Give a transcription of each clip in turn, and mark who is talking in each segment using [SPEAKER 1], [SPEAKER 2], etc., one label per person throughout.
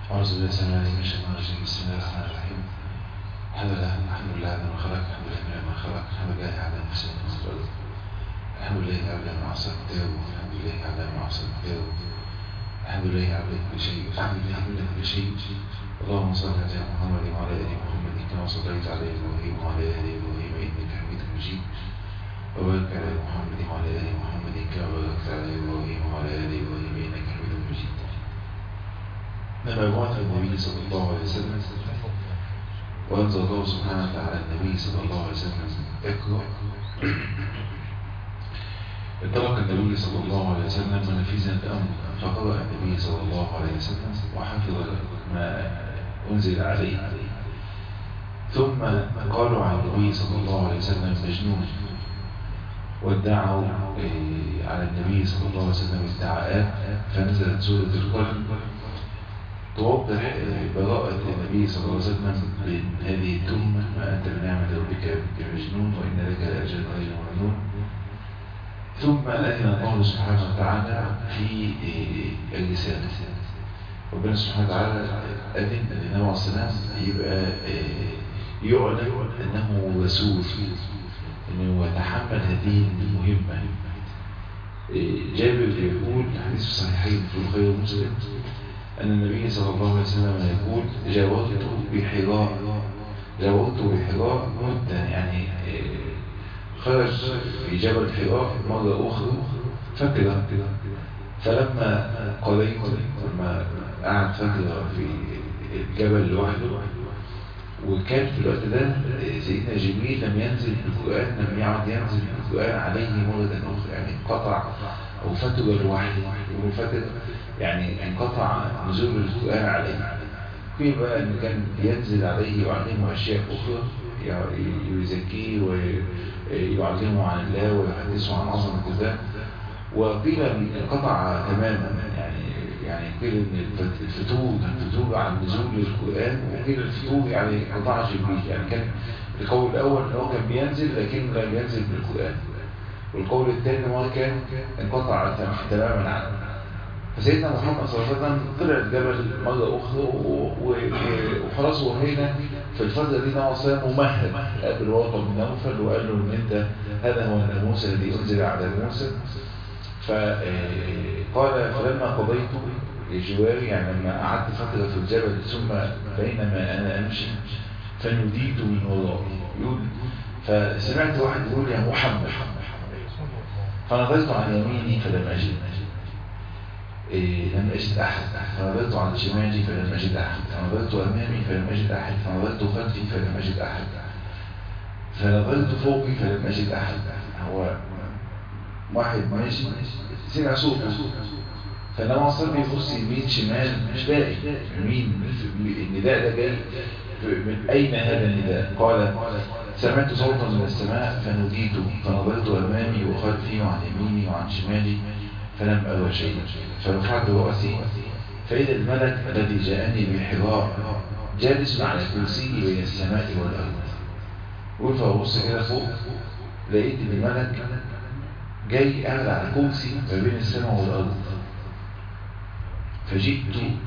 [SPEAKER 1] أعوذ بالله السميع العليم من الشيطان الرجيم بسم الله الرحمن الرحيم الحمد لله الحمد لله على ما خلق الحمد لله على ما خلق الحمد لله على ما سمع وخلق الحمد لله على ما أحسن كتابه الحمد لله على ما أحسن كتابه الحمد لله على كل شيء الحمد لله على كل شيء اللهم صل على محمد وعلى آل محمد كما صليت على إبراهيم وعلى آل إبراهيم إنك حميد مجيد وبارك على محمد وعلى آل محمد كما باركت على إبراهيم وعلى آل إبراهيم إنك حميد مجيد لما بعث النبي صلى الله عليه وسلم وأنزل الله سبحانه وتعالى النبي صلى الله عليه وسلم اقرأ انطلق النبي صلى الله عليه وسلم ونفذ الأمر فقرأ النبي صلى الله عليه وسلم وحفظ ما أنزل عليه ثم قالوا عن النبي صلى الله عليه وسلم مجنون وادعوا على النبي صلى الله عليه وسلم ادعاءات فنزلت سورة القلب توضح براءة النبي صلى الله عليه وسلم من هذه التهمة ما أنت بنعمة ربك بمجنون وإن لك لأجل غير ممنون ثم أذن الله سبحانه وتعالى في الرسالة ربنا سبحانه وتعالى أذن للنبي عليه السلام يبقى يعلن أنه رسول أنه يتحمل هذه المهمة جابر يقول حديث الصحيحين في الخير مسلم أن النبي صلى الله عليه وسلم يقول جاورت بحراء جاورت بحراء مدة يعني خرج في جبل حراء مرة أخرى فترة فلما قريت لما قعد فترة في الجبل لوحده وكان في الوقت ده سيدنا جبريل لم ينزل بالقرآن لم يعد ينزل بالقرآن عليه مرة أخرى يعني انقطع أو فترة الوحي فترة يعني انقطع نزول القرآن عليه كيف بقى أن كان ينزل عليه ويعلمه أشياء أخرى يزكيه ويعلمه عن الله ويحدثه عن عظمة الله وقيل انقطع تماما يعني يعني قيل ان الفتور الفتور عن نزول القرآن وقيل الفتور يعني انقطاع جبريل يعني كان القول الأول ان هو كان بينزل لكن لم ينزل بالقرآن والقول الثاني هو كان انقطع تماما عنه فسيدنا محمد صلى الله عليه وسلم طلع الجبل مرة أخرى وخلاص وهنا في الفترة دي نوع صلى ممهد قابل واطن بن نوفل وقال له ان انت هذا هو الناموس الذي انزل على موسى فقال فلما قضيت جواري يعني لما قعدت فترة في الجبل ثم بينما انا امشي فنوديت من ورائي يقول فسمعت واحد يقول يا محمد فنظرت عن يميني فلم اجد إيه لم أجد أحد فنظرت عن شمالي فلم أجد أحد فنظرت أمامي فلم أجد أحد فنظرت خلفي فلم أجد أحد فنظرت فوقي فلم أجد أحد هو واحد ماشي سمع صوته فلما وصل بيبص يمين شمال مش باقي يمين النداء ده جاي من أين هذا النداء قال سمعت صوتا من السماء فنوديت فنظرت أمامي وخلفي وعن يميني وعن شمالي فلم أرى شيئا فرفعت رأسي فإذا الملك الذي جاءني بحراء جالس على كرسيه بين السماء والأرض قلت فأبص كده فوق لقيت ان الملك جاي قاعد على كرسي ما بين السماء والأرض فجئت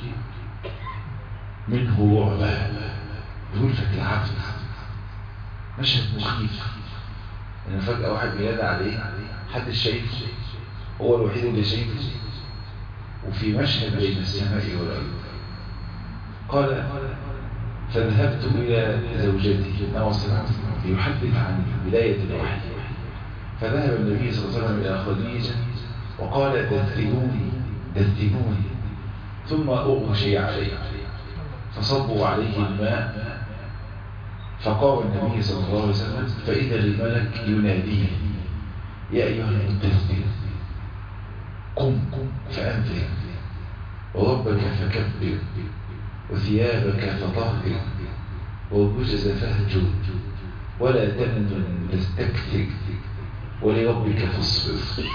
[SPEAKER 1] منه رعبا يقول فتلعبت مشهد مخيف ان فجأة واحد بينادى عليه حد شايفه هو الوحيد اللي شايفه وفي مشهد بين السماء والأرض قال فذهبت إلى زوجتي نوصلت ليحدث عن بداية الوحي فذهب النبي صلى الله عليه وسلم إلى خديجة وقال دثنوني دثنوني ثم أغشي عليه فصبوا عليه الماء فقام النبي صلى الله عليه وسلم فإذا الملك يناديه يا أيها المدثر قم فأنذر وربك فكبر وثيابك فطهر والرجز فاهجر ولا تمنن تستكثر ولربك فاصبر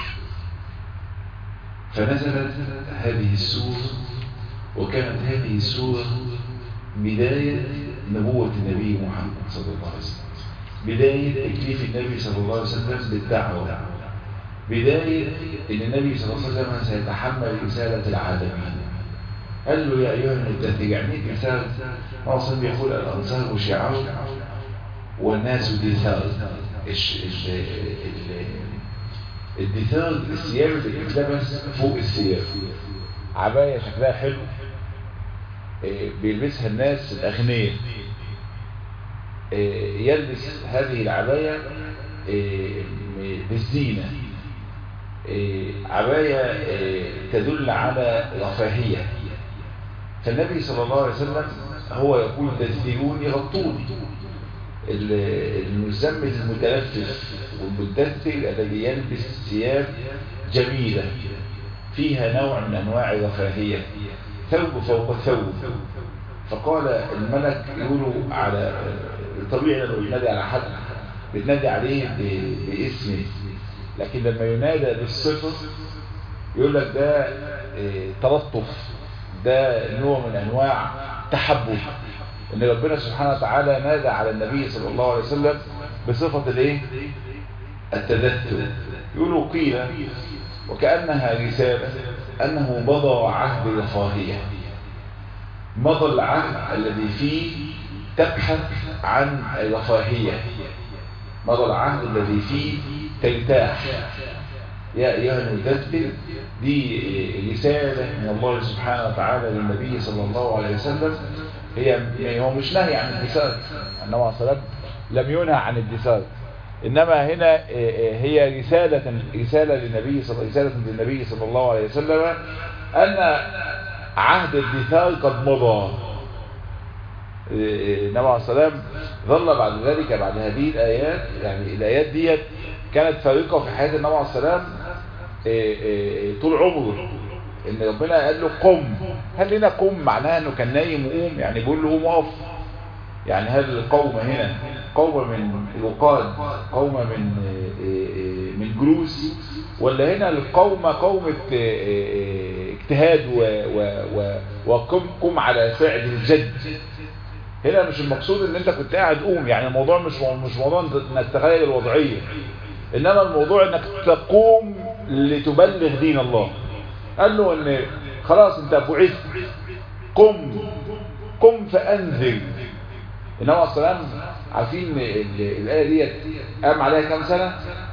[SPEAKER 1] فنزلت هذه السورة وكانت هذه السورة بداية نبوة النبي محمد صلى الله عليه وسلم بداية تكليف النبي صلى الله عليه وسلم بالدعوة بداية ان النبي صلى الله عليه وسلم سيتحمل رسالة العالمين قال له يا أيها المدثر يعني ايه دثار ناصر يقول الأنصار شعار والناس دثار الدثار الثياب اللي بتلبس فوق الثياب عباية شكلها حلو بيلبسها الناس الأغنياء يلبس هذه العباية بالزينة عباية تدل على رفاهية فالنبي صلى الله عليه وسلم هو يقول دثروني غطوني المزمل المتلفف والمدثر الذي يلبس ثياب جميلة فيها نوع من أنواع الرفاهية ثوب فوق ثوب فقال الملك يقولوا على الطبيعي لما بينادي على حد بتنادي عليه باسمه لكن لما ينادى بالصفة يقول لك ده تلطف ده نوع من انواع تحبب ان ربنا سبحانه وتعالى نادى على النبي صلى الله عليه وسلم بصفة الايه التذكر يقولوا قيل وكأنها رسالة انه مضى عهد الرفاهية مضى العهد الذي فيه تبحث عن الرفاهية مضى العهد الذي فيه ترتاح يا أيها المدثر دي رسالة من الله سبحانه وتعالى للنبي صلى الله عليه وسلم هي هو مش نهي عن الدسات النبي عليه الصلاة لم ينهى عن الدسات إنما هنا هي رسالة رسالة للنبي صلى رسالة للنبي صلى الله عليه وسلم أن عهد الدثار قد مضى النبي عليه الصلاة ظل بعد ذلك بعد هذه الآيات يعني الآيات ديت كانت فارقة في حياة النبي عليه السلام طول عمره ان ربنا قال له قم هل هنا قم معناها انه كان نايم وقوم يعني بيقول له قوم اقف يعني هل القوم هنا قوم من رقاد قوم من من جلوس ولا هنا القوم قومة اجتهاد وقم قم على فعل الجد هنا مش المقصود ان انت كنت قاعد قوم يعني الموضوع مش مش موضوع انك تغير الوضعية انما الموضوع انك تقوم لتبلغ دين الله قال له ان خلاص انت بعثت قم قم فانذر النبي عليه السلام عارفين الايه ديت قام عليها كام سنه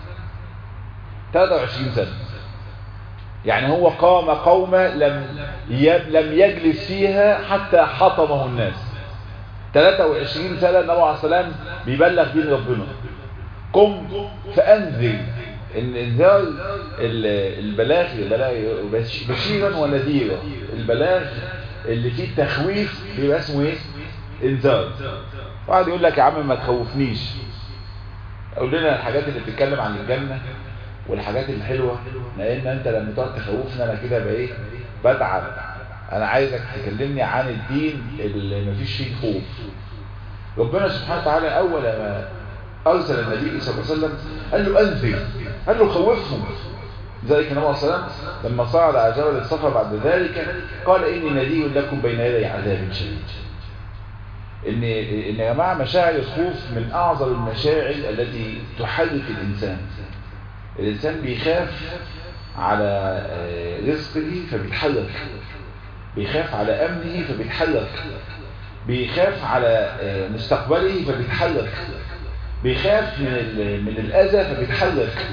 [SPEAKER 1] 23 سنه يعني هو قام قومة لم لم يجلس فيها حتى حطمه الناس 23 سنة النبي عليه السلام بيبلغ دين ربنا قم فأنذر الانذار البلاغ البلاغ بشيرا ونذيرا البلاغ اللي فيه التخويف بيبقى اسمه ايه انذار واحد يقول لك يا عم ما تخوفنيش قول لنا الحاجات اللي بتتكلم عن الجنة والحاجات الحلوة لان انت لما تقعد تخوفنا انا كده بقى ايه بتعب انا عايزك تكلمني عن الدين اللي مفيش فيه خوف ربنا سبحانه وتعالى اول ما ارسل النبي صلى الله عليه وسلم قال له انذر قال له خوفهم ذلك النبي صلى الله عليه وسلم لما صعد على جبل الصفا بعد ذلك قال اني نذير لكم بين يدي عذاب شديد ان ان يا جماعه مشاعر الخوف من اعظم المشاعر التي تحرك الانسان الانسان بيخاف على رزقه فبيتحرك بيخاف على امنه فبيتحرك بيخاف على مستقبله فبيتحرك بيخاف من من الاذى فبيتحرك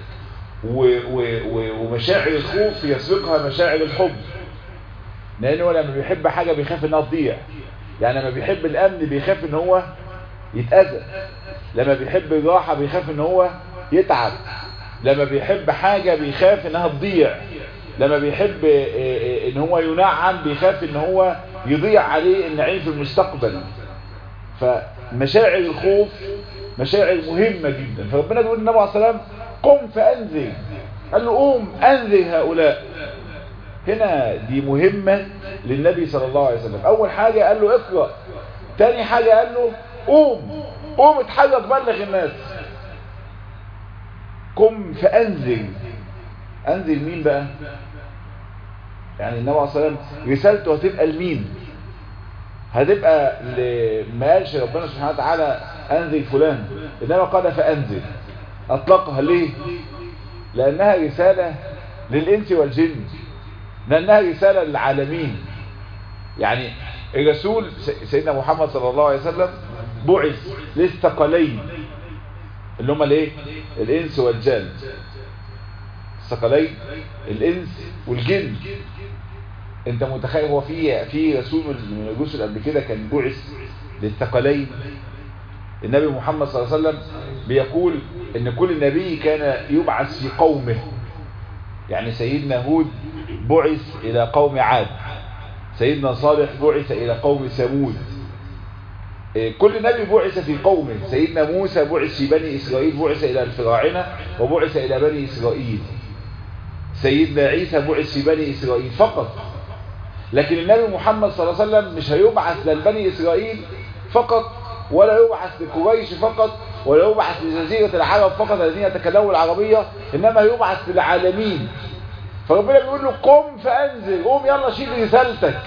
[SPEAKER 1] ومشاعر الخوف يسبقها مشاعر الحب لانه لما بيحب حاجه بيخاف انها تضيع يعني لما بيحب الامن بيخاف ان هو يتاذى لما بيحب الراحه بيخاف ان هو يتعب لما بيحب حاجه بيخاف انها تضيع لما بيحب ان هو ينعم بيخاف ان هو يضيع عليه النعيم في المستقبل فمشاعر الخوف مشاعر مهمة جدا فربنا بيقول للنبي عليه السلام قم فأنذر قال له قوم أنذر هؤلاء هنا دي مهمة للنبي صلى الله عليه وسلم أول حاجة قال له اقرأ تاني حاجة قال له قوم قوم اتحرك بلغ الناس قم فأنذر أنذر مين بقى يعني النبي عليه الصلاة والسلام رسالته هتبقى لمين هتبقى ما قالش ربنا سبحانه وتعالى انذر فلان انما قال فانذر اطلقها ليه لانها رسالة للانس والجن لانها رسالة للعالمين
[SPEAKER 2] يعني الرسول سيدنا محمد صلى الله عليه وسلم بعث للثقلين اللي هم الايه الانس والجن الثقلين الانس والجن انت متخيل هو في في رسول من الرسل قبل كده كان بعث للثقلين النبي محمد صلى الله عليه وسلم بيقول ان كل نبي كان يبعث في قومه يعني سيدنا هود بعث الى قوم عاد سيدنا صالح بعث الى قوم ثمود كل نبي بعث في قومه سيدنا موسى بعث في بني اسرائيل بعث الى الفراعنه وبعث الى بني اسرائيل سيدنا عيسى بعث في بني اسرائيل فقط لكن النبي محمد صلى الله عليه وسلم مش هيبعث لبني اسرائيل فقط ولا يبعث لقريش فقط ولا يبعث لجزيرة العرب فقط الذين يتكلموا العربية إنما يبعث للعالمين فربنا بيقول له قم فأنزل قم يلا شيل رسالتك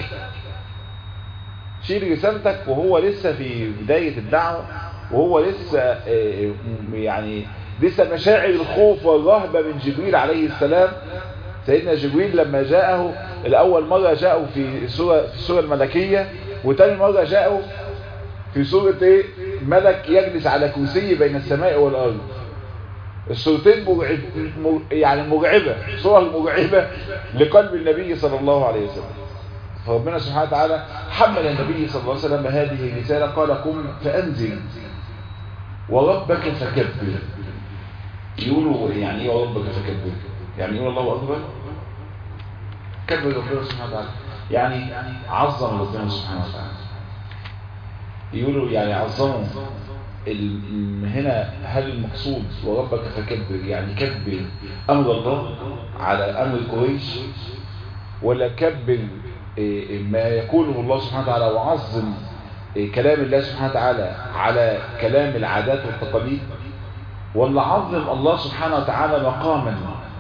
[SPEAKER 2] شيل رسالتك وهو لسه في بداية الدعوة وهو لسه يعني لسه مشاعر الخوف والرهبة من جبريل عليه السلام سيدنا جبريل لما جاءه الأول مرة جاءه في السورة, في السورة الملكية وتاني مرة جاءه في سورة ايه ملك يجلس على كرسي بين السماء والأرض السورتين مرعب يعني مرعبة صور مرعبة لقلب النبي صلى الله عليه وسلم فربنا سبحانه وتعالى حمل النبي صلى الله عليه وسلم هذه الرسالة قال قم فأنزل وربك فكبر يقولوا يعني ايه وربك فكبر يعني يقول الله أكبر كبر ربنا سبحانه وتعالى يعني عظم ربنا سبحانه وتعالى يقولوا يعني عظموا هنا هل المقصود وربك فكبر يعني كبر أمر الله على أمر قريش ولا كبر ما يقوله الله سبحانه وتعالى وعظم كلام الله سبحانه وتعالى على كلام العادات والتقاليد ولا عظم الله سبحانه وتعالى مقاما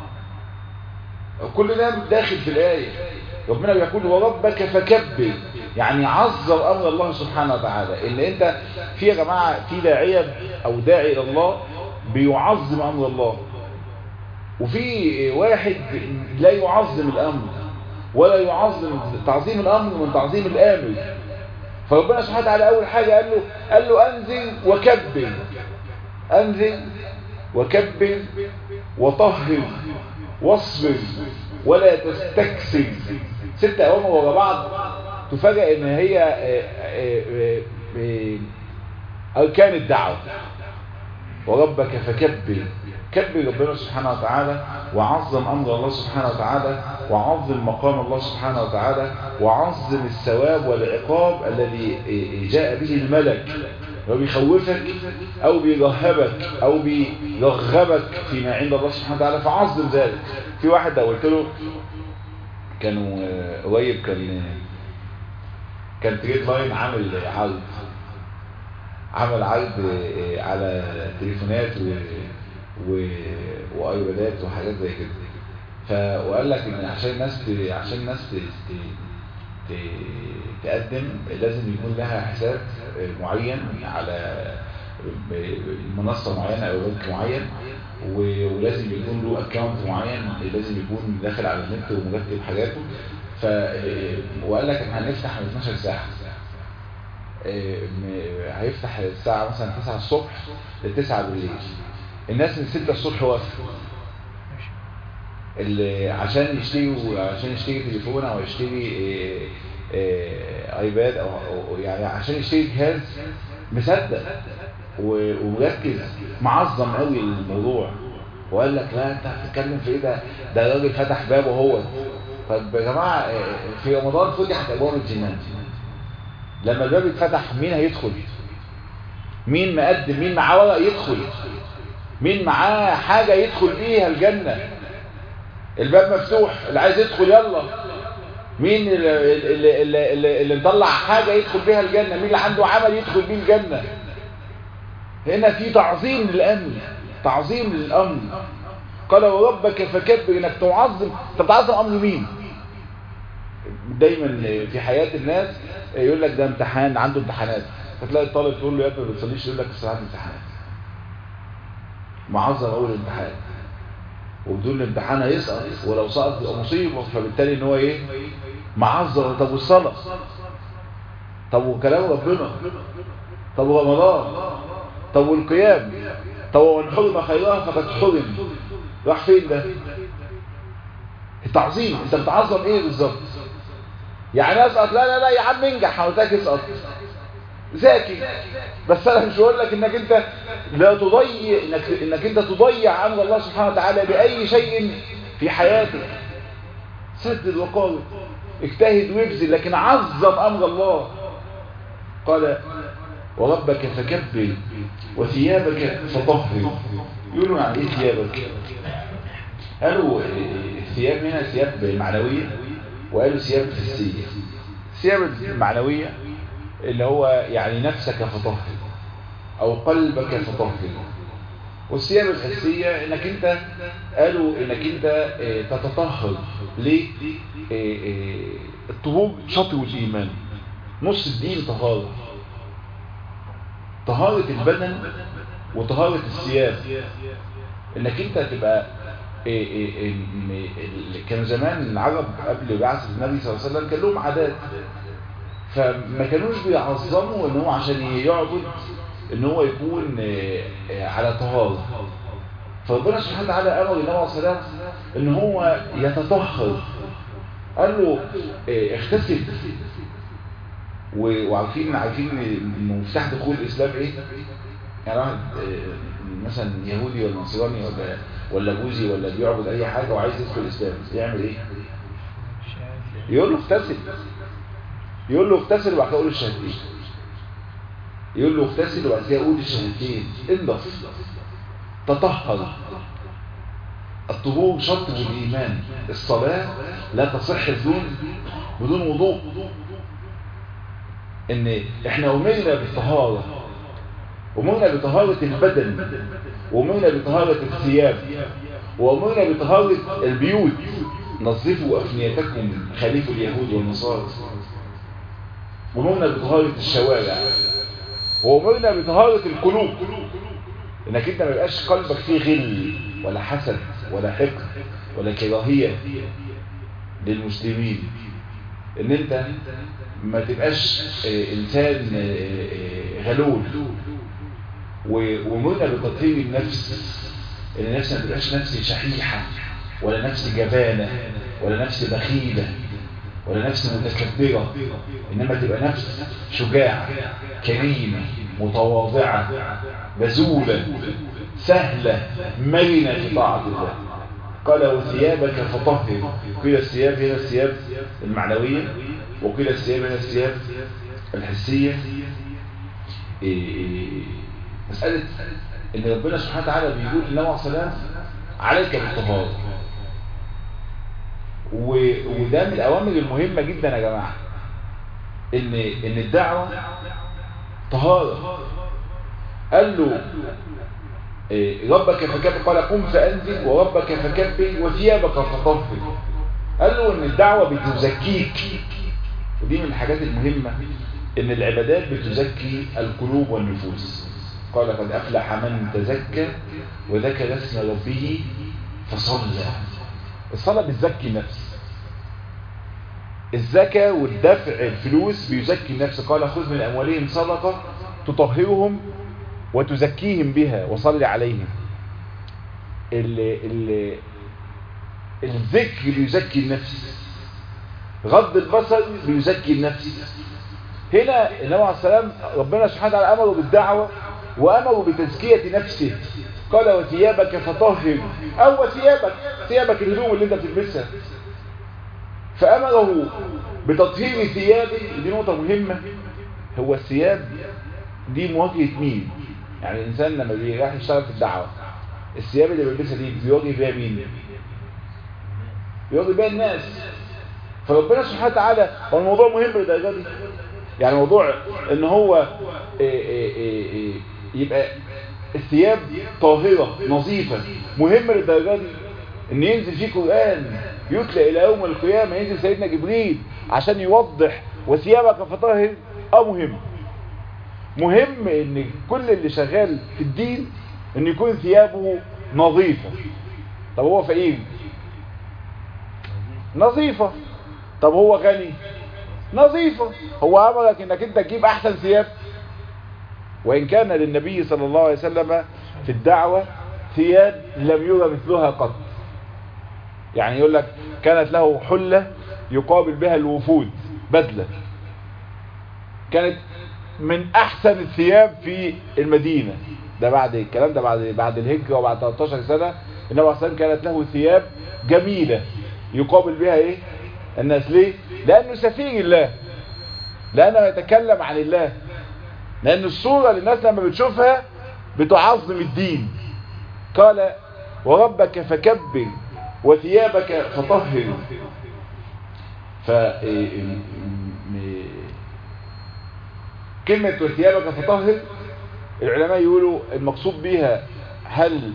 [SPEAKER 2] كل ده داخل في الآية ربنا بيقول وربك فكبر يعني عظم أمر الله سبحانه وتعالى إن أنت في يا جماعة في داعية أو داعي إلى الله بيعظم أمر الله وفي واحد لا يعظم الأمر ولا يعظم تعظيم الأمر من تعظيم الآمر فربنا سبحانه وتعالى أول حاجة قال له قال له أنزل وكبر أنزل وكبر وطهر واصبر ولا تستكسر ست أوامر ورا بعض تفاجأ ان هي اركان الدعوة وربك فكبر كبر ربنا سبحانه وتعالى وعظم امر الله سبحانه وتعالى وعظم مقام الله سبحانه وتعالى وعظم الثواب والعقاب الذي جاء به الملك لو بيخوفك او بيرهبك او بيرغبك فيما عند الله سبحانه وتعالى فعظم ذلك في واحد لو قلت له كانوا قريب كان كان تريد لاين عامل عرض عمل عرض على تليفونات و... و... وايبادات وحاجات زي كده ف وقال لك ان عشان الناس ت... عشان الناس ت... ت... تقدم لازم يكون لها حساب معين على منصه معينه او بنك معين ولازم يكون له اكونت معين لازم يكون داخل على النت ومرتب حاجاته ف وقال لك احنا هنفتح من 12 ساعه هيفتح الساعه مثلا 9 الصبح ل 9 بالليل الناس من 6 الصبح واقفه اللي عشان يشتري عشان يشتري تليفون او يشتري ايباد او يعني عشان يشتري جهاز مصدق ومركز معظم قوي الموضوع وقال لك لا انت هتتكلم في ايه ده ده الراجل فتح بابه هو طب يا جماعه في رمضان فتحت ابواب الجنان لما الباب يتفتح مين هيدخل مين مقدم مين معاه ورق يدخل مين معاه حاجه يدخل بيها الجنه الباب مفتوح اللي عايز يدخل يلا مين اللي, اللي, اللي, اللي مطلع حاجه يدخل بيها الجنه مين اللي عنده عمل يدخل بيه الجنه هنا في تعظيم للامر تعظيم للامر قال وربك فكبر انك تعظم انت بتعظم امر مين دايما في حياة الناس يقول لك ده امتحان عنده امتحانات فتلاقي الطالب تقول له يا ابني ما بتصليش يقول لك بس عندي امتحانات معظم اول امتحان وبدون الامتحان هيسقط ولو سقط يبقى مصيبه فبالتالي ان هو ايه معظم طب والصلاه طب وكلام ربنا طب رمضان طب والقيام طب ومن حرم خيرها فقد حرم راح فين ده التعظيم انت بتعظم ايه بالظبط يعني اسقط لا لا لا يا عم انجح هقولك اسقط ذاكي بس انا مش بقول لك انك انت لا تضيع انك انك انت تضيع امر الله سبحانه وتعالى باي شيء في حياتك سدد وقارب اجتهد وابذل لكن عظم امر الله قال وربك فكبر وثيابك فطهر يقولوا عن ايه ثيابك قالوا الثياب هنا ثياب معنويه وقالوا ثياب حسيه الثياب المعنويه اللي هو يعني نفسك فطهر او قلبك فطهر والثياب الحسية انك انت قالوا انك انت تتطهر ليه الطهور شطر الايمان نص الدين طهارة طهارة البدن وطهارة الثياب انك انت تبقى كان زمان العرب قبل بعثة النبي صلى الله عليه وسلم كان لهم عادات فما كانوش بيعظموا ان هو عشان يعبد ان هو يكون على طهارة فربنا سبحانه وتعالى امر النبي عليه الصلاه ان هو يتطهر قال له اغتسل وعارفين عارفين ان مفتاح دخول الاسلام ايه يعني واحد مثلا يهودي ولا نصراني ولا ولا بوذي ولا بيعبد اي حاجه وعايز يدخل الاسلام يعمل ايه يقول له اغتسل يقول له اغتسل وبعد كده قول الشهادتين يقول له اغتسل وبعد كده قول الشهادتين انضف تطهر الطهور شرط الايمان الصلاه لا تصح بدون بدون وضوء ان احنا امرنا بالطهاره امرنا بطهاره البدن وامرنا بطهاره الثياب وامرنا بطهاره البيوت نظفوا افنيتكم خليفوا اليهود والنصارى وامرنا بطهاره الشوارع وامرنا بطهاره القلوب انك انت ما يبقاش قلبك فيه غل ولا حسد ولا حقد ولا كراهيه للمسلمين ان انت ما تبقاش انسان غلول وامرنا بتطهير النفس ان النفس ما تبقاش نفس شحيحه ولا نفس جبانه ولا نفس بخيله ولا نفس متكبره انما تبقى نفس شجاعه كريمه متواضعه بذوله سهله مرنه في طاعه الله قال وثيابك فطهر قيل الثياب هنا الثياب المعنويه وقيل الثياب هنا الثياب الحسيه مساله ان ربنا سبحانه وتعالى بيقول للنبي عليه الصلاه عليك بالطهاره وده من الاوامر المهمه جدا يا جماعه ان ان الدعوه طهاره قال له ربك فكبر قال قم فانزل وربك فكبر وثيابك فطهر قال له ان الدعوه بتزكيك ودي من الحاجات المهمه ان العبادات بتزكي القلوب والنفوس قال قد افلح من تزكى وذكر اسم ربه فصلى الصلاه بتزكي النفس الزكاه والدفع الفلوس بيزكي النفس قال خذ من اموالهم صدقه تطهرهم وتزكيهم بها وصل عليهم ال ال الذكر بيزكي النفس غض البصر بيزكي النفس هنا النبي عليه السلام ربنا سبحانه وتعالى امره بالدعوه وامره بتزكيه نفسه قال وثيابك فطهر او ثيابك ثيابك الهدوم اللي انت بتلبسها فامره بتطهير ثيابه دي نقطه مهمه هو الثياب دي مواجهه مين يعني الانسان لما بيروح يشتغل في الدعوه الثياب اللي بيلبسها دي بيواجه بيها مين بيواجه بيها الناس فربنا سبحانه وتعالى هو الموضوع مهم للدرجه دي يعني موضوع ان هو إيه إيه إيه يبقى الثياب طاهرة نظيفة مهم للدرجة دي ان ينزل فيه قرآن يتلى الى يوم القيامة ينزل سيدنا جبريل عشان يوضح وثيابك فطهر اه مهم مهم ان كل اللي شغال في الدين ان يكون ثيابه نظيفة طب هو فقير نظيفة طب هو غني نظيفة هو امرك انك انت تجيب احسن ثياب وان كان للنبي صلى الله عليه وسلم في الدعوة ثياب لم يرى مثلها قط يعني يقول لك كانت له حلة يقابل بها الوفود بدلة كانت من احسن الثياب في المدينة ده بعد الكلام ده بعد بعد الهجرة وبعد 13 سنة النبي عليه كانت له ثياب جميلة يقابل بها ايه الناس ليه لانه سفير الله لانه يتكلم عن الله لان الصورة اللي الناس لما بتشوفها بتعظم الدين قال وربك فكبر وثيابك فطهر ف كلمة وثيابك فطهر العلماء يقولوا المقصود بها هل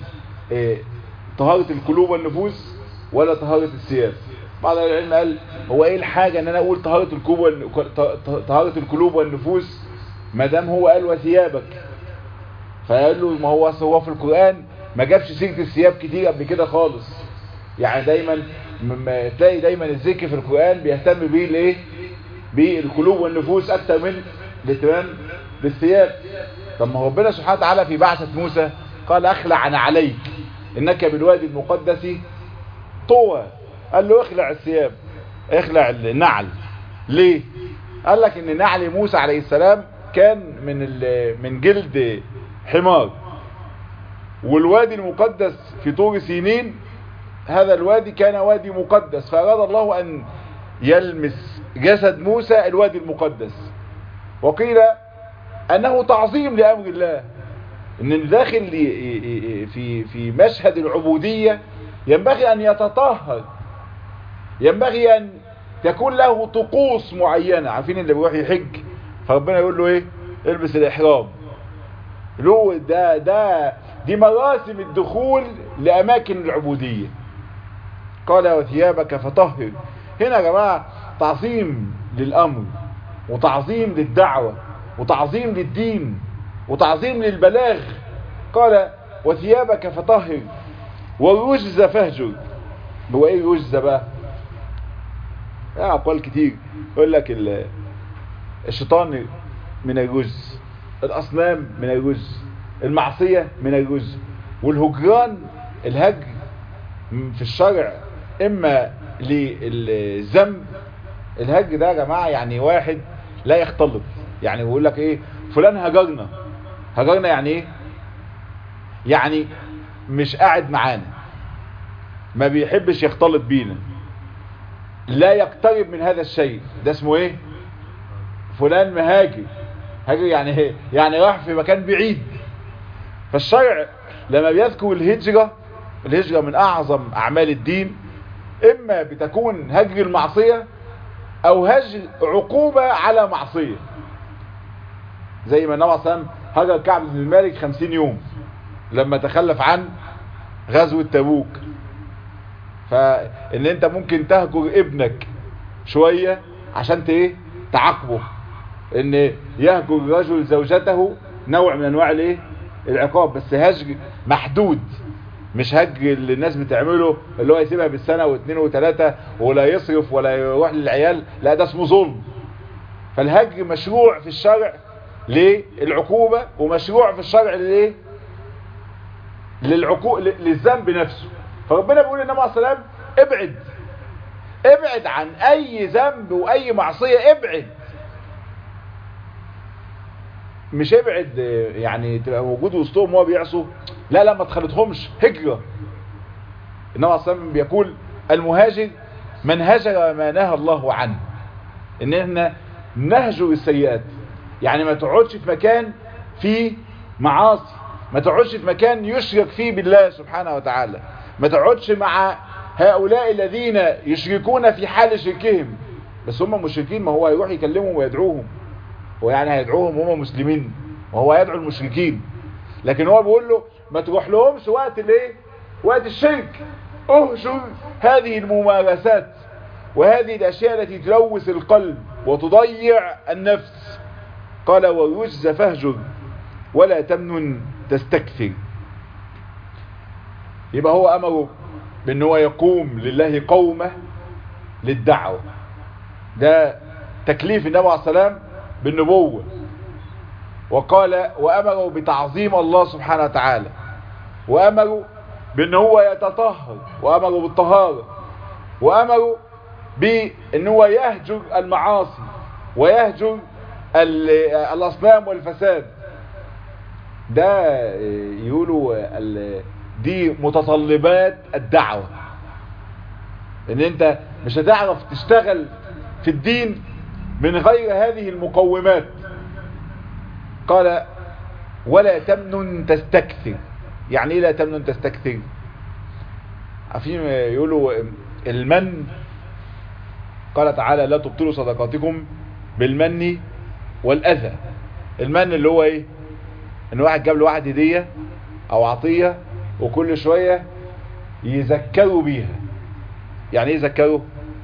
[SPEAKER 2] طهارة القلوب والنفوس ولا طهارة الثياب بعض العلم قال هو ايه الحاجة ان انا اقول طهارة القلوب طهارة القلوب والنفوس ما دام هو قال وثيابك فقال له ما هو هو في القرآن ما جابش سيرة الثياب كتير قبل كده خالص يعني دايما تلاقي دايما الذكر في القرآن بيهتم بيه الايه بالقلوب والنفوس اكتر من الاهتمام بالثياب طب ما ربنا سبحانه وتعالى في بعثة موسى قال اخلع انا عليك انك بالوادي المقدس طوى قال له اخلع الثياب اخلع النعل ليه قال لك ان نعل موسى عليه السلام كان من من جلد حمار والوادي المقدس في طور سينين هذا الوادي كان وادي مقدس فأراد الله أن يلمس جسد موسى الوادي المقدس وقيل أنه تعظيم لأمر الله أن داخل في في مشهد العبودية ينبغي أن يتطهر ينبغي أن تكون له طقوس معينة عارفين اللي بيروح يحج فربنا يقول له ايه البس الإحرام له ده ده دي مراسم الدخول لأماكن العبودية قال وثيابك فطهر هنا يا جماعة تعظيم للأمر وتعظيم للدعوة وتعظيم للدين وتعظيم للبلاغ قال وثيابك فطهر والرجز فهجر هو ايه الرجز بقى يعني اقوال كتير يقول لك الشيطان من الرجز الاصنام من الرجز المعصية من الرجز والهجران الهجر في الشرع اما للذنب الهج ده يا جماعة يعني واحد لا يختلط يعني بيقول لك ايه فلان هجرنا هجرنا يعني ايه يعني مش قاعد معانا ما بيحبش يختلط بينا لا يقترب من هذا الشيء ده اسمه ايه فلان مهاجر هاجر يعني ايه يعني راح في مكان بعيد فالشرع لما بيذكر الهجرة الهجرة من اعظم اعمال الدين اما بتكون هجر المعصية او هجر عقوبة على معصية زي ما النبي صلى الله عليه وسلم هجر كعب بن مالك 50 يوم لما تخلف عن غزوة تبوك فان انت ممكن تهجر ابنك شوية عشان ايه تعاقبه ان يهجر الرجل زوجته نوع من انواع الايه العقاب بس هجر محدود مش هج اللي الناس بتعمله اللي هو يسيبها بالسنة واثنين وثلاثة ولا يصرف ولا يروح للعيال لا ده اسمه ظلم فالهج مشروع في الشرع للعقوبة ومشروع في الشرع للايه للعقوق للذنب نفسه فربنا بيقول للنبي عليه السلام ابعد ابعد عن اي ذنب واي معصية ابعد مش ابعد يعني تبقى موجود وسطهم وهو بيعصوا لا لا ما تخلطهمش هجرة النبي عليه السلام بيقول المهاجر من هجر ما نهى الله عنه ان احنا نهجر السيئات يعني ما تقعدش في مكان فيه معاصي ما تقعدش في مكان يشرك فيه بالله سبحانه وتعالى ما تقعدش مع هؤلاء الذين يشركون في حال شركهم بس هم مشركين ما هو هيروح يكلمهم ويدعوهم هو يعني هيدعوهم هم مسلمين وهو يدعو المشركين لكن هو بيقول له ما تروح لهمش وقت الايه وقت الشرك اهجر هذه الممارسات وهذه الاشياء التي تلوث القلب وتضيع النفس قال والرجز فاهجر ولا تمنن تستكثر يبقى هو امره بان هو يقوم لله قومه للدعوة ده تكليف النبي عليه السلام بالنبوة وقال وأمروا بتعظيم الله سبحانه وتعالى وأمروا بأن هو يتطهر وأمروا بالطهارة وأمروا بأن هو يهجر المعاصي ويهجر الأصنام والفساد ده يقولوا دي متطلبات الدعوة ان انت مش هتعرف تشتغل في الدين من غير هذه المقومات قال ولا تمنن تستكثر يعني ايه لا تمنن تستكثر عارفين يقولوا المن قال تعالى لا تبطلوا صدقاتكم بالمن والاذى المن اللي هو ايه ان واحد جاب له واحد هديه او عطيه وكل شويه يذكروا بيها يعني ايه يذكروا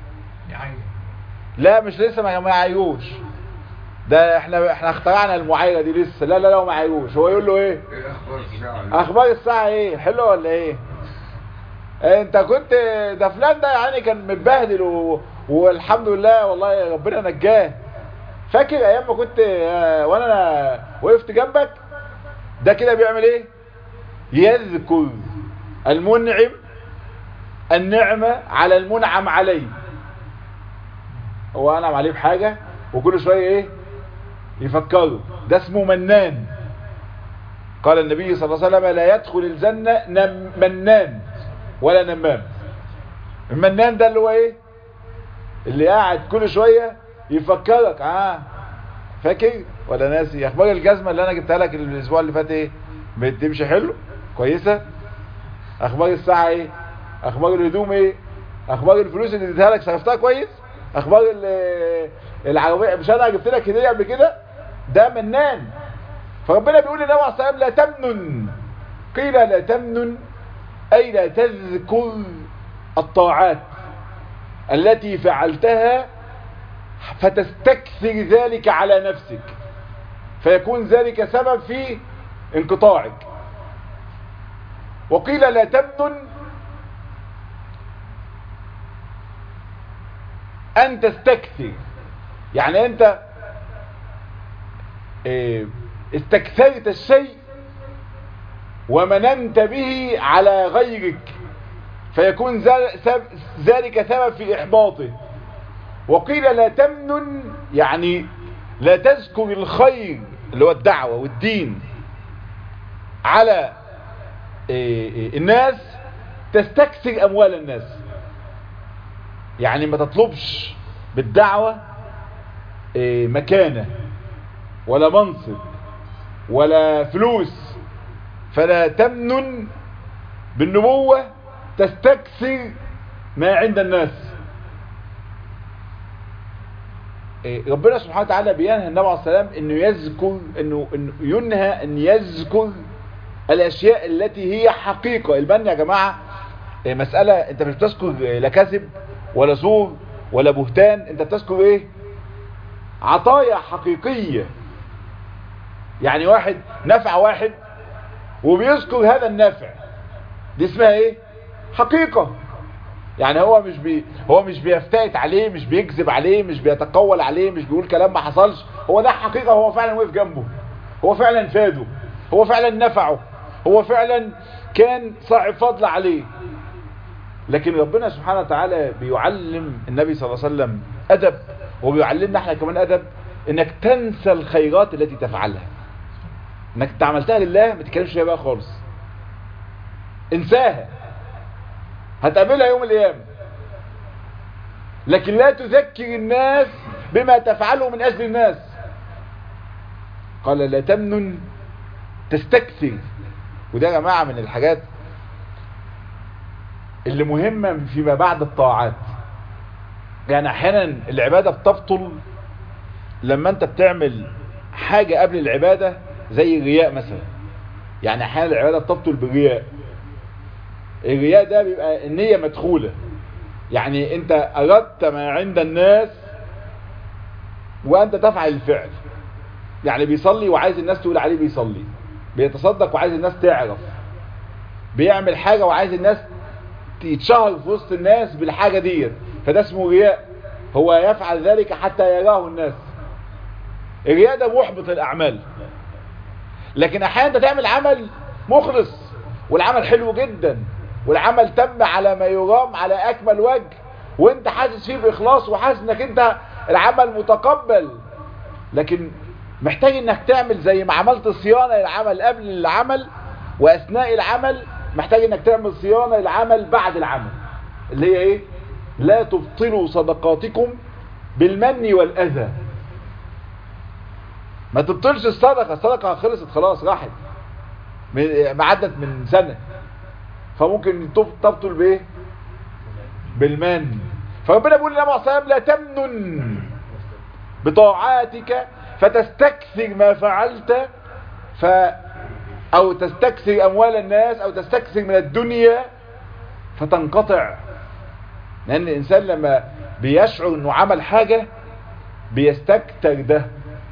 [SPEAKER 2] لا مش لسه ما يعيروش ده احنا احنا اخترعنا المعايره دي لسه لا لا لا ما يعيروش هو يقول له ايه اخبار الساعه ايه حلوه ولا ايه انت كنت ده فلان ده يعني كان متبهدل و... والحمد لله والله ربنا نجاه فاكر ايام ما كنت وانا وقفت جنبك ده كده بيعمل ايه يذكر المنعم النعمة على المنعم عليه هو انعم عليه بحاجة وكل شوية ايه يفكره ده اسمه منان قال النبي صلى الله عليه وسلم لا يدخل الجنة نم منان ولا نمام المنان ده اللي هو ايه اللي قاعد كل شوية يفكرك اه فاكر ولا ناسي اخبار الجزمة اللي انا جبتها لك الاسبوع اللي فات ايه بتمشي حلو كويسة اخبار الساعة ايه اخبار الهدوم ايه اخبار الفلوس اللي اديتها لك صرفتها كويس اخبار العربية مش انا جبت لك هدية قبل كده ده منان فربنا بيقول للنبي عليه الصلاه لا تمنن قيل لا تمنن اي لا تذكر الطاعات التي فعلتها فتستكثر ذلك على نفسك فيكون ذلك سبب في انقطاعك وقيل لا تمنن ان تستكثر يعني انت استكثرت الشيء ومننت به على غيرك فيكون ذلك سبب في احباطه وقيل لا تمنن يعني لا تذكر الخير اللي هو الدعوة والدين على الناس تستكثر اموال الناس يعني ما تطلبش بالدعوة مكانة ولا منصب ولا فلوس فلا تمنن بالنبوة تستكثر ما عند الناس ربنا سبحانه وتعالى بينهى النبي عليه السلام انه يذكر انه, إنه ينهى ان يذكر الاشياء التي هي حقيقة البن يا جماعة مسألة انت مش بتذكر لا كذب ولا زور ولا بهتان انت بتذكر ايه عطايا حقيقية يعني واحد نفع واحد وبيذكر هذا النفع دي اسمها ايه حقيقة يعني هو مش بي هو مش بيفتئت عليه مش بيكذب عليه مش بيتقول عليه مش بيقول كلام ما حصلش هو ده حقيقة هو فعلا وقف جنبه هو فعلا فاده هو فعلا نفعه هو فعلا كان صاحب فضل عليه لكن ربنا سبحانه وتعالى بيعلم النبي صلى الله عليه وسلم أدب وبيعلمنا احنا كمان أدب انك تنسى الخيرات التي تفعلها انك انت عملتها لله ما تتكلمش فيها بقى خالص انساها هتقابلها يوم القيامة لكن لا تذكر الناس بما تفعله من أجل الناس قال لا تمنن تستكثر وده يا جماعة من الحاجات اللي مهمة فيما بعد الطاعات يعني احيانا العبادة بتبطل لما انت بتعمل حاجة قبل العبادة زي الرياء مثلا يعني احيانا العبادة بتبطل بالرياء الرياء ده بيبقى النية مدخولة يعني انت اردت ما عند الناس وانت تفعل الفعل يعني بيصلي وعايز الناس تقول عليه بيصلي بيتصدق وعايز الناس تعرف بيعمل حاجة وعايز الناس يتشهر في وسط الناس بالحاجة ديت فده اسمه رياء هو يفعل ذلك حتى يراه الناس الرياء ده محبط الأعمال لكن أحيانا أنت تعمل عمل مخلص والعمل حلو جدا والعمل تم على ما يرام على أكمل وجه وانت حاسس فيه بإخلاص وحاسس انك انت العمل متقبل لكن محتاج انك تعمل زي ما عملت صيانة للعمل قبل العمل واثناء العمل محتاج انك تعمل صيانة للعمل بعد العمل اللي هي ايه لا تبطلوا صدقاتكم بالمن والاذى ما تبطلش الصدقة الصدقة خلصت خلاص راحت ما عدت من سنة فممكن تبطل بايه بالمن فربنا بيقول لنا عليه لا تمنن بطاعاتك فتستكثر ما فعلت ف او تستكثر اموال الناس او تستكثر من الدنيا فتنقطع لان الانسان لما بيشعر انه عمل حاجة بيستكتر ده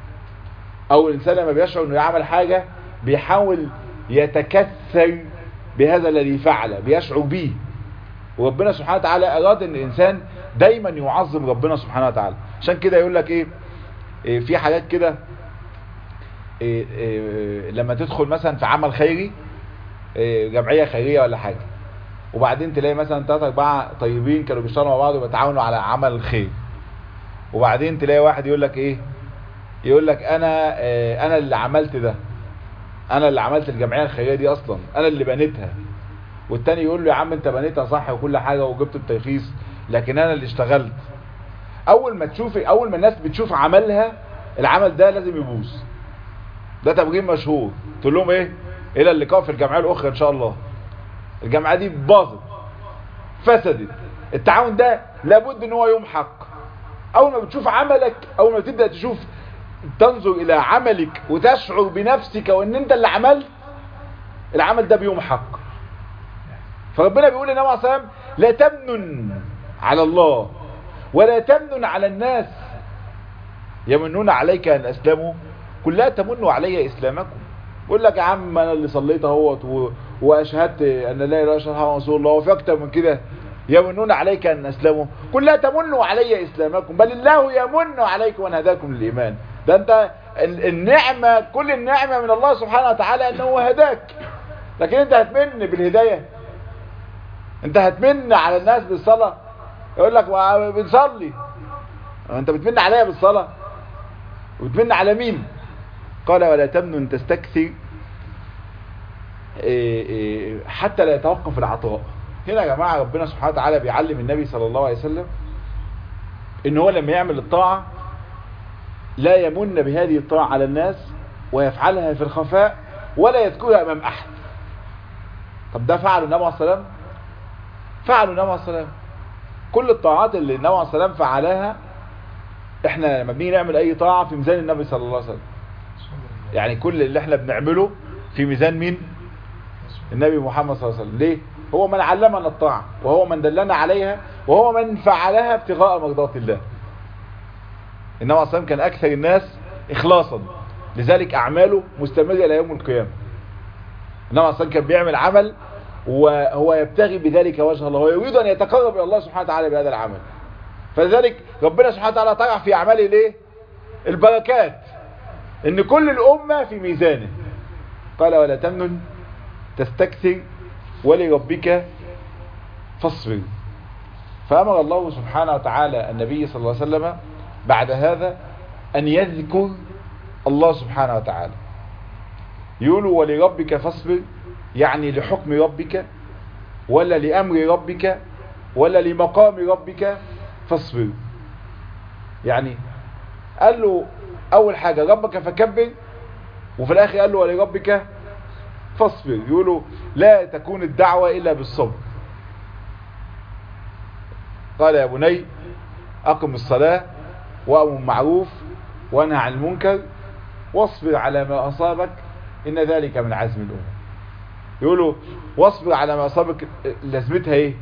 [SPEAKER 2] او الانسان لما بيشعر انه يعمل حاجة بيحاول يتكثر بهذا الذي فعله بيشعر به وربنا سبحانه وتعالى اراد ان الانسان دايما يعظم ربنا سبحانه وتعالى عشان كده يقول لك ايه, إيه في حاجات كده إيه إيه لما تدخل مثلا في عمل خيري إيه جمعية خيرية ولا حاجة وبعدين تلاقي مثلا تلاتة اربعة طيبين كانوا بيشتغلوا مع بعض وبيتعاونوا على عمل الخير وبعدين تلاقي واحد يقول لك ايه يقول لك انا إيه انا اللي عملت ده انا اللي عملت الجمعية الخيرية دي اصلا انا اللي بنيتها والتاني يقول له يا عم انت بنيتها صح وكل حاجة وجبت الترخيص لكن انا اللي اشتغلت اول ما تشوف اول ما الناس بتشوف عملها العمل ده لازم يبوظ ده تبجيل مشهور تقول لهم ايه الى اللقاء في الجمعيه الاخرى ان شاء الله الجمعيه دي باظت فسدت التعاون ده لابد ان هو يمحق اول ما بتشوف عملك اول ما تبدا تشوف تنظر الى عملك وتشعر بنفسك وان انت اللي عملت العمل ده بيمحق فربنا بيقول لنا عليه الصلاه لا تمنن على الله ولا تمنن على الناس يمنون عليك ان اسلموا قل لا تمنوا علي اسلامكم بقول لك يا عم انا اللي صليت اهوت و... واشهدت ان لا اله الا الله رسول الله وفي اكتر من كده يمنون عليك ان اسلموا قل لا تمنوا علي اسلامكم بل الله يمن عليكم ان هداكم للايمان ده انت النعمه كل النعمه من الله سبحانه وتعالى انه هداك لكن انت هتمن بالهدايه انت هتمن على الناس بالصلاه يقول لك بنصلي انت بتمن عليا بالصلاه وتمن على مين قال ولا تمنن تستكثر حتى لا يتوقف العطاء هنا يا جماعة ربنا سبحانه وتعالى بيعلم النبي صلى الله عليه وسلم ان هو لما يعمل الطاعة لا يمن بهذه الطاعة على الناس ويفعلها في الخفاء ولا يذكرها امام احد طب ده فعله النبي عليه السلام فعله النبي عليه السلام كل الطاعات اللي النبي عليه السلام فعلها احنا لما بنيجي نعمل اي طاعة في ميزان النبي صلى الله عليه وسلم يعني كل اللي احنا بنعمله في ميزان مين النبي محمد صلى الله عليه وسلم ليه هو من علمنا الطاعة وهو من دلنا عليها وهو من فعلها ابتغاء مرضات الله النبي عليه السلام كان اكثر الناس اخلاصا لذلك اعماله مستمرة الى يوم القيامة النبي عليه السلام كان بيعمل عمل وهو يبتغي بذلك وجه الله ويريد ان يتقرب الى الله سبحانه وتعالى بهذا العمل فلذلك ربنا سبحانه وتعالى طرح في اعماله الايه البركات ان كل الامة في ميزانه قال ولا تمنن تستكثر ولربك فاصبر فامر الله سبحانه وتعالى النبي صلى الله عليه وسلم بعد هذا ان يذكر الله سبحانه وتعالى يقولوا ولربك فاصبر يعني لحكم ربك ولا لامر ربك ولا لمقام ربك فاصبر يعني قال له اول حاجة ربك فكبر وفي الاخر قال له ولربك فاصبر يقولوا لا تكون الدعوة الا بالصبر قال يا بني اقم الصلاة وامر معروف وانهى عن المنكر واصبر على ما اصابك ان ذلك من عزم الامور يقولوا واصبر على ما اصابك لازمتها ايه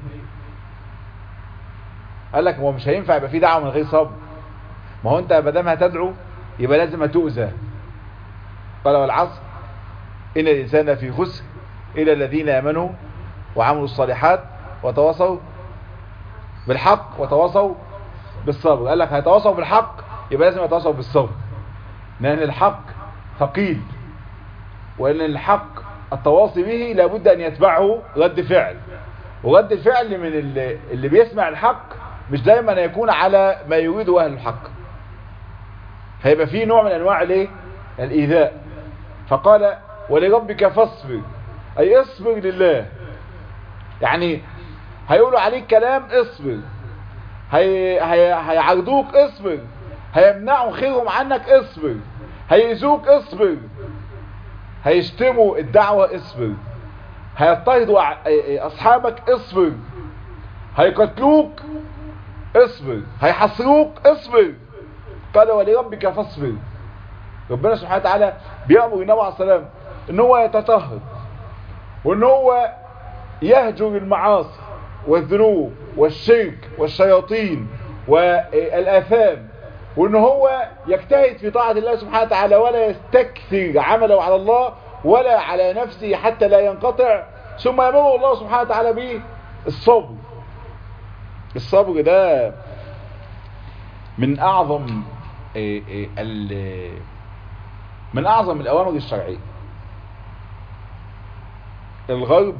[SPEAKER 2] قال لك هو مش هينفع يبقى في دعوه من غير صبر ما هو انت ما دام هتدعو يبقى لازم هتؤذى قال والعصر ان الانسان في خسر الى الذين امنوا وعملوا الصالحات وتواصوا بالحق وتواصوا بالصبر قال لك هيتواصوا بالحق يبقى لازم يتواصوا بالصبر لان الحق ثقيل وان الحق التواصي به لابد ان يتبعه رد فعل ورد الفعل من اللي, اللي بيسمع الحق مش دايما يكون على ما يريده اهل الحق هيبقى فيه نوع من انواع الايه الايذاء فقال ولربك فاصبر اي اصبر لله يعني هيقولوا عليك كلام اصبر هي هي هيعرضوك اصبر هيمنعوا خيرهم عنك اصبر هيأذوك اصبر هيشتموا الدعوة اصبر هيضطهدوا اصحابك اصبر هيقتلوك اصبر هيحصروك اصبر قال ولربك فاصبر ربنا سبحانه وتعالى بيأمر النبي عليه السلام ان هو يتطهر وان هو يهجر المعاصي والذنوب والشرك والشياطين والآثام وان هو يجتهد في طاعة الله سبحانه وتعالى ولا يستكثر عمله على الله ولا على نفسه حتى لا ينقطع ثم يمر الله سبحانه وتعالى به الصبر الصبر ده من اعظم من اعظم الاوامر الشرعية الغرب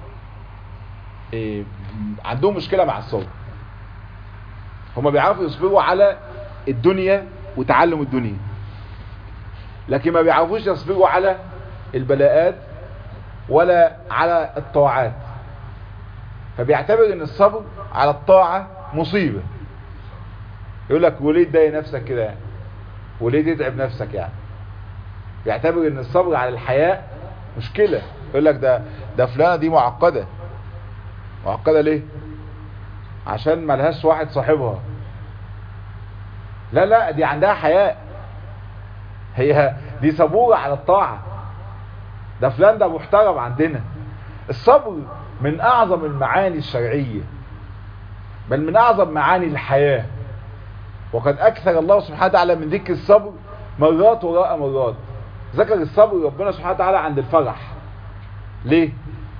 [SPEAKER 2] عندهم مشكلة مع الصبر هما بيعرفوا يصبروا على الدنيا وتعلم الدنيا لكن ما بيعرفوش يصبروا على البلاءات ولا على الطاعات فبيعتبر ان الصبر على الطاعة مصيبة يقول لك وليه تضايق نفسك كده يعني وليه تتعب نفسك يعني بيعتبر ان الصبر على الحياة مشكلة يقول لك ده ده فلانة دي معقدة معقدة ليه عشان ملهاش واحد صاحبها لا لا دي عندها حياء هي دي صبورة على الطاعة ده فلان ده محترم عندنا الصبر من اعظم المعاني الشرعية بل من اعظم معاني الحياة وقد اكثر الله سبحانه وتعالى من ذكر الصبر مرات وراء مرات ذكر الصبر ربنا سبحانه وتعالى عند الفرح ليه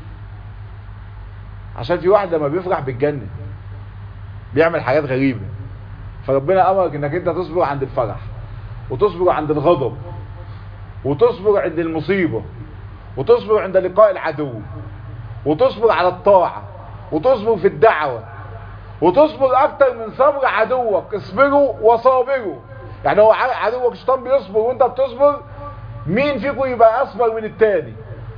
[SPEAKER 2] عشان في واحد لما بيفرح بالجنة بيعمل حاجات غريبة فربنا امرك انك انت تصبر عند الفرح وتصبر عند الغضب وتصبر عند المصيبة وتصبر عند لقاء العدو وتصبر على الطاعة وتصبر في الدعوة وتصبر اكتر من صبر عدوك اصبروا وصابروا يعني هو عدوك الشيطان بيصبر وانت بتصبر مين فيكم يبقى اصبر من التاني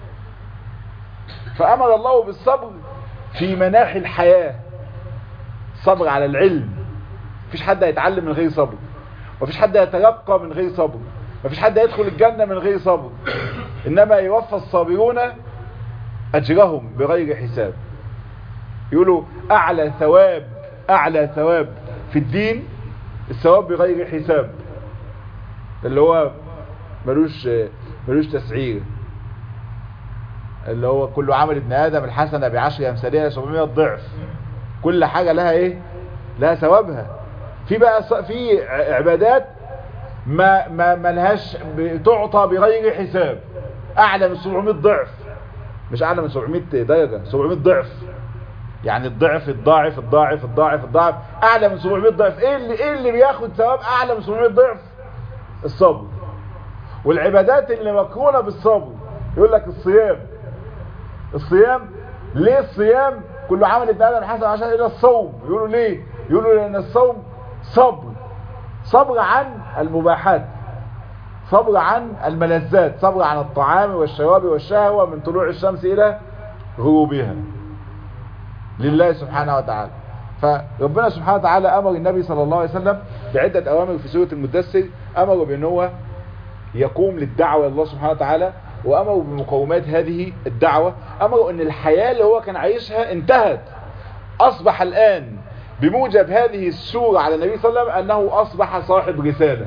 [SPEAKER 2] فامر الله بالصبر في مناحي الحياة صبر على العلم مفيش حد هيتعلم من غير صبر مفيش حد هيترقى من غير صبر مفيش حد هيدخل الجنة من غير صبر انما يوفى الصابرون اجرهم بغير حساب يقولوا اعلى ثواب اعلى ثواب في الدين الثواب بغير حساب اللي هو ملوش ملوش تسعير اللي هو كل عمل ابن ادم الحسنه بعشر امثالها 700 ضعف كل حاجه لها ايه لها ثوابها في بقى في عبادات ما ما ملهاش تعطى بغير حساب اعلى من 700 ضعف مش اعلى من 700 درجه 700 ضعف يعني الضعف الضاعف الضاعف الضاعف الضاعف اعلى من 700 ضعف ايه اللي ايه اللي بياخد ثواب اعلى من 700 ضعف الصبر والعبادات اللي مقرونه بالصبر يقول لك الصيام الصيام ليه الصيام كله عمل ابن ادم حسن عشان الى الصوم يقولوا ليه يقولوا لان الصوم صبر صبر عن المباحات صبر عن الملذات صبر عن الطعام والشراب والشهوة من طلوع الشمس الى غروبها لله سبحانه وتعالى فربنا سبحانه وتعالى امر النبي صلى الله عليه وسلم بعدة اوامر في سورة المدثر امره بان هو يقوم للدعوة الله سبحانه وتعالى وامروا بمقومات هذه الدعوة امروا ان الحياة اللي هو كان عايشها انتهت اصبح الان بموجب هذه السورة على النبي صلى الله عليه وسلم انه اصبح صاحب رسالة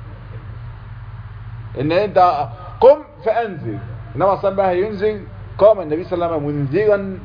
[SPEAKER 2] ان انت قم فانذر انما صلى الله ينزل قام النبي صلى الله عليه وسلم منذرا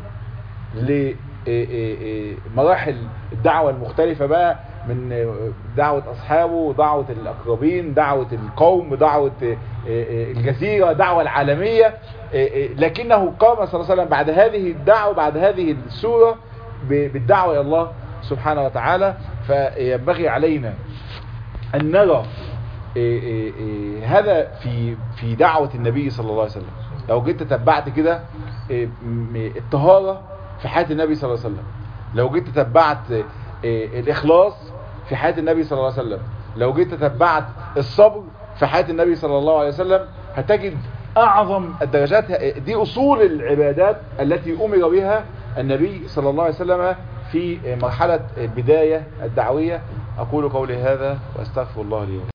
[SPEAKER 2] لمراحل الدعوة المختلفة بقى من دعوة أصحابه دعوة الأقربين دعوة القوم دعوة الجزيرة دعوة العالمية لكنه قام صلى الله عليه وسلم بعد هذه الدعوة بعد هذه السورة بالدعوة إلى الله سبحانه وتعالى فينبغي علينا أن نرى إيه إيه إيه هذا في في دعوة النبي صلى الله عليه وسلم لو جيت تتبعت كده إيه م- الطهارة في حياة النبي صلى الله عليه وسلم لو جيت تتبعت إيه الإخلاص في حياة النبي صلى الله عليه وسلم لو جيت تتبعت الصبر في حياة النبي صلى الله عليه وسلم هتجد أعظم الدرجات دي أصول العبادات التي أمر بها النبي صلى الله عليه وسلم في مرحلة البداية الدعوية أقول قولي هذا وأستغفر الله لي ولكم